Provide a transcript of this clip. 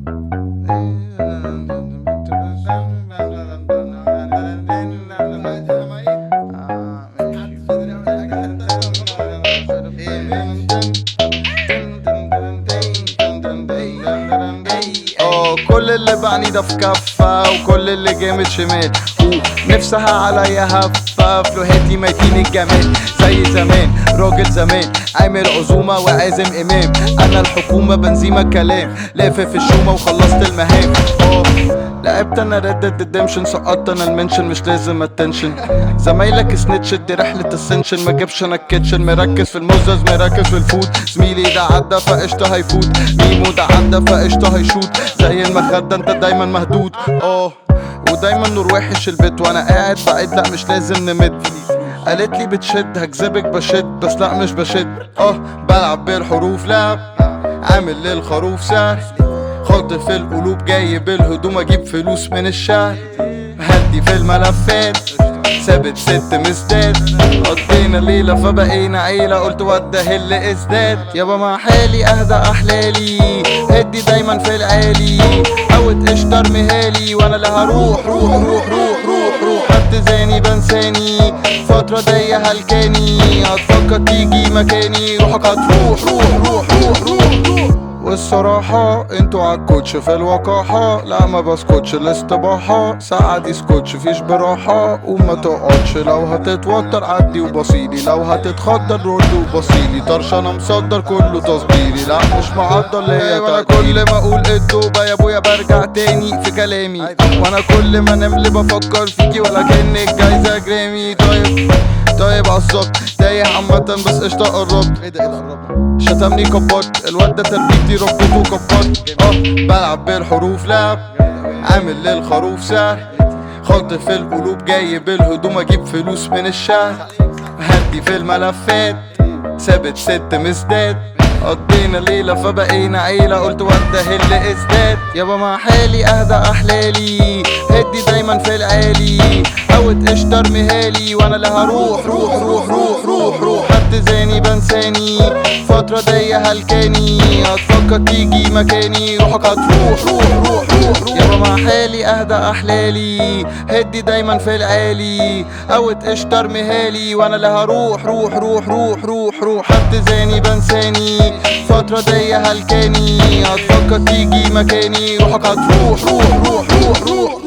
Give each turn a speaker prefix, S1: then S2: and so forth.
S1: اه كل اللي بعنيده في كفة وكل اللي جامد شمال نفسها عليا هفة فلوهاتي ميتين الجمال زي زمان راجل زمان عامل عزومة وعازم إمام أنا الحكومة بنزيمة كلام لافف الشومة وخلصت المهام اه لعبت انا ريد ديد ريدمشن سقطت انا المنشن مش لازم اتنشن زمايلك سنتش دي رحلة السنشن ما جابش انا الكيتشن مركز في الموزز مركز في الفود زميلي ده عدى فقشطة هيفوت ميمو ده عدى فقشطة هيشوت زي المخدة انت دايما مهدود اه ودايما نور وحش البيت وانا قاعد بعيد لا مش لازم نمد قالت لي بتشد هكذبك بشد بس لا مش بشد اه بلعب بالحروف لا عامل للخروف سهل خاطف في القلوب جاي بالهدوم اجيب فلوس من الشهر هدي في الملفات ثابت ست مسداد قضينا ليلة فبقينا عيلة قلت وده اللي ازداد يابا مع حالي اهدى احلالي هدي دايما في العالي اوت اشتر مهالي وانا اللي هروح روح روح روح روح روح حد زاني بنساني فترة ضيقة هلكاني هتفكر تيجي مكاني روحك هتروح روح روح روح روح روح والصراحة انتوا عالكوتش في الوقاحة لا ما بسكتش الاستباحة ساعة سكوتش فيش براحة وما تقعدش لو هتتوتر عدي وبصيلي لو هتتخدر رد وبصيلي طرش انا مصدر كله تصديري لا مش معضل ليا وانا كل ما اقول التوبة يا ابويا برجع تاني في كلامي وانا كل ما نملي بفكر فيكي ولكنك جايزة جرامي طيب طيب عالظبط تايه عامة بس قشطة قربت ايه ده ايه ده قربنا شتمني كبرت الواد ده تربيتي ربيته كبرت اه بلعب بالحروف لعب عامل للخروف سهل خاطف في القلوب جاي بالهدوم اجيب فلوس من الشهر هدي في الملفات ثابت ست مسداد قضينا ليلة فبقينا عيلة قلت وده اللي ازداد يابا مع حالي اهدى احلالي هدي دايما في العالي اوت اشتر مهالي وانا اللي هروح روح روح روح روح روح حد زاني بنساني فترة ضيقة هلكاني هتفكر تيجي مكاني روحك هتروح روح روح روح روح يابا مع حالي اهدى احلالي هدي دايما في العالي اوت اشتر مهالي وانا اللي هروح روح روح روح روح روح حد زاني بنساني فترة ضيقة هلكاني هتفكر تيجي مكاني روحك هتروح روح روح روح روح